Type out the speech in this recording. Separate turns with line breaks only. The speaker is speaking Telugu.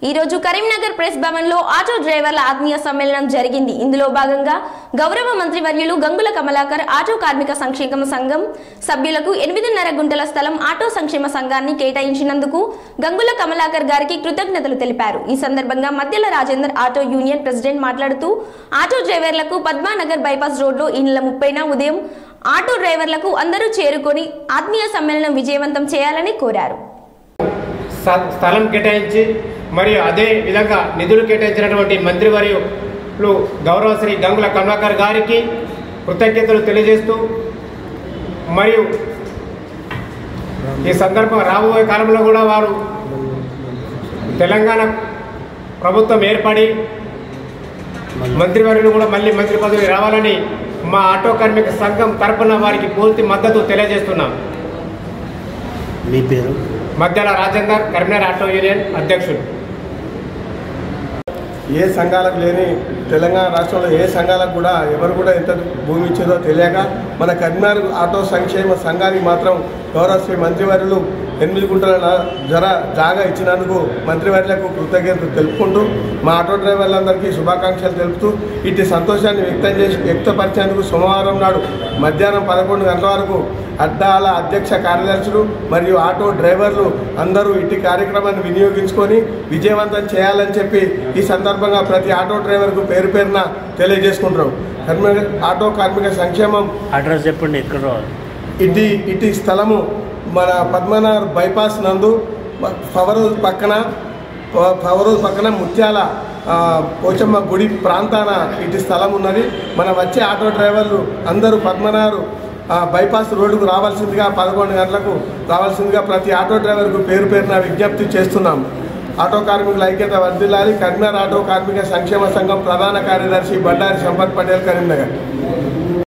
ఈ రోజు కరీంనగర్ ప్రెస్ భవన్ లో ఆటో డ్రైవర్ల ఆత్మీయ సమ్మేళనం జరిగింది ఇందులో భాగంగా గౌరవ మంత్రి వర్యులు గంగుల కమలాకర్ ఆటో కార్మిక సంక్షేమ సంఘం సభ్యులకు ఎనిమిదిన్నర గుంటల స్థలం ఆటో సంక్షేమ సంఘాన్ని కేటాయించినందుకు గంగుల కమలాకర్ గారికి కృతజ్ఞతలు తెలిపారు ఈ సందర్భంగా మధ్యల రాజేందర్ ఆటో యూనియన్ ప్రెసిడెంట్ మాట్లాడుతూ ఆటో డ్రైవర్లకు పద్మానగర్ బైపాస్ రోడ్లో ఈ నెల ముప్పైన ఉదయం ఆటో డ్రైవర్లకు అందరూ చేరుకొని ఆత్మీయ సమ్మేళనం విజయవంతం చేయాలని కోరారు
స్థ- స్థలం కేటాయించి మరియు అదే విధంగా నిధులు కేటాయించినటువంటి మంత్రివర్యులు గౌరవ శ్రీ గంగుల కమలాకర్ గారికి కృతజ్ఞతలు తెలియజేస్తూ మరియు ఈ సందర్భం రాబోయే కాలంలో కూడా వారు తెలంగాణ ప్రభుత్వం ఏర్పడి మంత్రివర్యులు కూడా మళ్ళీ మంత్రి పదవి రావాలని మా ఆటో కార్మిక సంఘం తరపున వారికి పూర్తి మద్దతు తెలియజేస్తున్నాం
మీ పేరు
మధ్యల రాజేందర్ కరీంనగర్ ఆటో యూనియన్ అధ్యక్షుడు
ఏ సంఘాలకు లేని తెలంగాణ రాష్ట్రంలో ఏ సంఘాలకు కూడా ఎవరు కూడా ఎంత భూమి ఇచ్చిందో తెలియక మన కరీంనగర్ ఆటో సంక్షేమ సంఘానికి మాత్రం గౌరవ శ్రీ మంత్రివర్యులు ఎనిమిది గుంటల నా- జర జాగా ఇచ్చినందుకు మంత్రివర్యులకు కృతజ్ఞతలు తెలుపుకుంటూ మా ఆటో డ్రైవర్లందరికీ శుభాకాంక్షలు తెలుపుతూ ఇటు సంతోషాన్ని వ్యక్తం చేసి వ్యక్తపరిచేందుకు సోమవారం నాడు మధ్యాహ్నం పదకొండు గంటల వరకు అడ్డాల అధ్యక్ష కార్యదర్శులు మరియు ఆటో డ్రైవర్లు అందరూ ఇట్టి కార్యక్రమాన్ని వినియోగించుకొని విజయవంతం చేయాలని చెప్పి ఈ సందర్భంగా ప్రతి ఆటో డ్రైవర్కు పేరు పేరున తెలియజేసుకుంటున్నాం కర్మ ఆటో కార్మిక సంక్షేమం
అడ్రస్ చెప్పండి ఎక్కడ రావాలి
ఇటు ఇటు స్థలము మన పద్మనాభ బైపాస్ నందు పవర్ హౌస్ పక్కన ప- పవర్ హౌస్ పక్కన ముత్యాల ఆ, పోచమ్మ గుడి ప్రాంతాన ఇటు స్థలం ఉన్నది మన వచ్చే ఆటో డ్రైవర్లు అందరూ పద్మనాభ ఆ, బైపాస్ రోడ్డుకు రావాల్సిందిగా పదకొండు గంటలకు రావాల్సిందిగా ప్రతి ఆటో డ్రైవర్కు పేరు పేరున విజ్ఞప్తి చేస్తున్నాం ఆటో కార్మికుల ఐక్యత వర్ధిల్లాలి కరీంనగర్ ఆటో కార్మిక సంక్షేమ సంఘం ప్రధాన కార్యదర్శి బండారి సంపత్ పటేల్ కరీంనగర్